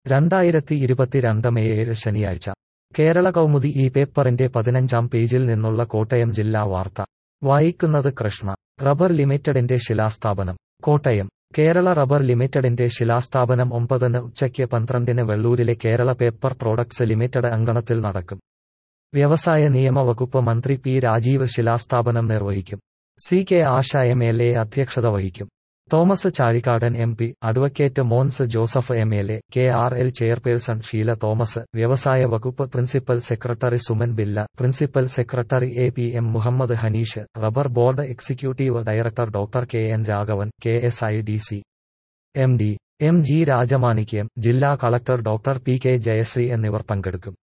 രണ്ടായിരത്തി ഇരുപത്തിരണ്ട് മെയ് ഏഴ് ശനിയാഴ്ച കേരള കൗമുദി ഈ പേപ്പറിന്റെ പതിനഞ്ചാം പേജിൽ നിന്നുള്ള കോട്ടയം ജില്ലാ വാർത്ത വായിക്കുന്നത് കൃഷ്ണ റബ്ബർ ലിമിറ്റഡിന്റെ ശിലാസ്ഥാപനം കോട്ടയം കേരള റബ്ബർ ലിമിറ്റഡിന്റെ ശിലാസ്ഥാപനം ഒമ്പതിന് ഉച്ചയ്ക്ക് പന്ത്രണ്ടിന് വെള്ളൂരിലെ കേരള പേപ്പർ പ്രോഡക്ട്സ് ലിമിറ്റഡ് അങ്കണത്തിൽ നടക്കും വ്യവസായ നിയമ വകുപ്പ് മന്ത്രി പി രാജീവ് ശിലാസ്ഥാപനം നിർവഹിക്കും C K Asha M L A അധ്യക്ഷത വഹിക്കും Thomas Chazhikadan M P advocate Mons Joseph M L A K R L chairperson Sheela Thomas വ്യവസായ വകുപ്പ് principal secretary Suman Billa principal secretary A P M Muhammad Hanish rubber board executive director doctor K N Raghavan K S I D C M D M G Rajamanickam ജില്ലാ collector doctor P K Jayasree എന്നിവർ പങ്കെടുക്കും